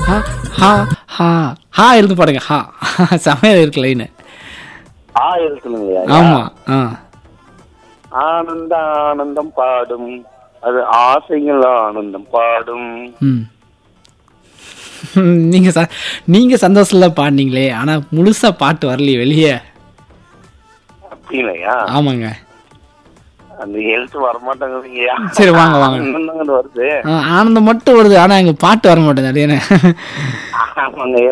ஹா ஹா ஹா ஹா இருந்து பாடுங்க ஹா செமையா இருக்கு லைனு ஆ இருக்கணுங்களா ஆமா ஆ ஆனந்த ஆனந்தம் பாடும் அது ஆசைகள் ஆனந்தம் பாடும் ம் நீங்க ச நீங்க சந்தோஷத்துல பாடினீங்களே ஆனா முழுசா பாட்டு வரலையே வெளியே அப்படி இல்லையா ஆமாங்க அந்த எழுத்து வரமாட்டேங்குதுங்கய்யா சரி, வாங்க, வாங்க. இன்னும் வருது ஆ, ஆனந்தம் மட்டும் வருது ஆனா எங்க பாட்டு வர மாட்டேங்குது அது என்ன ஆமாங்க